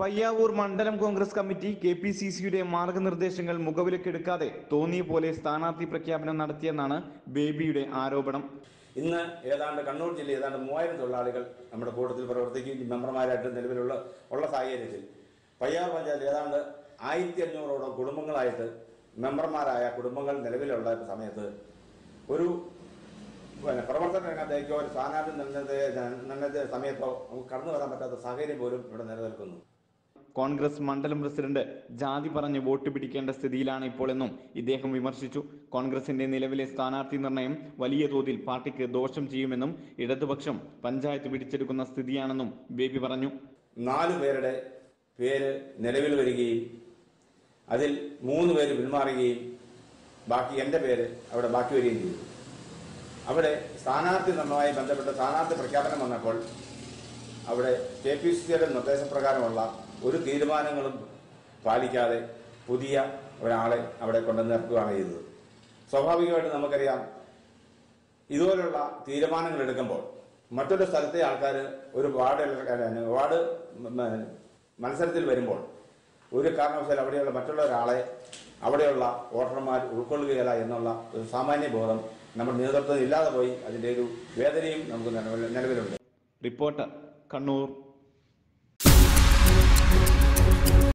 പയ്യാവൂർ മണ്ഡലം Congress committee K P C സിയുടെ മാർഗനിർദ്ദേശങ്ങൾ മുഖവിലക്കെടുക്കാതെ തോന്നിയ പോലെ സ്ഥാനാർത്ഥി പ്രഖ്യാപനം നടത്തിയെന്നാണ് ബേബിയുടെ ആരോപണം ഇന്ന് ഏതാണ്ട് കണ്ണൂർ ജില്ലയിൽ ഏതാണ്ട് മൂവായിരം തൊഴിലാളികൾ നമ്മുടെ കൂട്ടത്തിൽ പ്രവർത്തിക്കുകയും മെമ്പർമാരായിട്ട് നിലവിലുള്ള ഉള്ള സാഹചര്യത്തിൽ പയ്യാർ പഞ്ചായത്ത് ഏതാണ്ട് ആയിരത്തി അഞ്ഞൂറോളം കുടുംബങ്ങളായിട്ട് മെമ്പർമാരായ കുടുംബങ്ങൾ നിലവിലുള്ള സമയത്ത് ഒരു പിന്നെ പ്രവർത്തന രംഗത്തേക്കോ ഒരു സ്ഥാനാർത്ഥി നിർണയത്തെ നിർണയത്തെ സമയത്തോ നമുക്ക് കടന്നു വരാൻ പറ്റാത്ത സാഹചര്യം പോലും ഇവിടെ നിലനിൽക്കുന്നു കോൺഗ്രസ് മണ്ഡലം പ്രസിഡന്റ് ജാതി പറഞ്ഞ് വോട്ട് പിടിക്കേണ്ട സ്ഥിതിയിലാണ് ഇപ്പോൾ എന്നും ഇദ്ദേഹം വിമർശിച്ചു കോൺഗ്രസിന്റെ നിലവിലെ സ്ഥാനാർത്ഥി നിർണയം വലിയ തോതിൽ പാർട്ടിക്ക് ദോഷം ചെയ്യുമെന്നും ഇടതുപക്ഷം പഞ്ചായത്ത് പിടിച്ചെടുക്കുന്ന സ്ഥിതിയാണെന്നും ബേബി പറഞ്ഞു നാല് പേരുടെ പേര് നിലവിൽ വരികയും അതിൽ മൂന്ന് പേര് പിന്മാറുകയും ബാക്കി എൻ്റെ പേര് അവിടെ ബാക്കി വരികയും ചെയ്തു അവിടെ സ്ഥാനാർത്ഥി നിർണയവുമായി ബന്ധപ്പെട്ട സ്ഥാനാർത്ഥി പ്രഖ്യാപനം വന്നപ്പോൾ അവിടെ കെ പി സി സിയുടെ നിർദ്ദേശപ്രകാരമുള്ള ഒരു തീരുമാനങ്ങളും പാലിക്കാതെ പുതിയ ഒരാളെ അവിടെ കൊണ്ടുവന്ന് ഇറക്കുകയാണ് ചെയ്തത് സ്വാഭാവികമായിട്ട് നമുക്കറിയാം ഇതുപോലുള്ള തീരുമാനങ്ങൾ എടുക്കുമ്പോൾ മറ്റൊരു സ്ഥലത്തെ ആൾക്കാർ ഒരു വാർഡ് ഇല- വാർഡ് മ- മത്സരത്തിൽ വരുമ്പോൾ ഒരു കാരണവശാലും അവിടെയുള്ള മറ്റുള്ള ഒരാളെ അവിടെയുള്ള വോട്ടർമാർ ഉൾക്കൊള്ളുകയില്ല എന്നുള്ള ഒരു സാമാന്യ ബോധം നമ്മുടെ നേതൃത്വത്തിൽ ഇല്ലാതെ പോയി അതിന്റെ ഒരു വേദനയും നമുക്ക് നിലവിൽ- നിലവിലുണ്ട് റിപ്പോർട്ടർ കണ്ണൂർ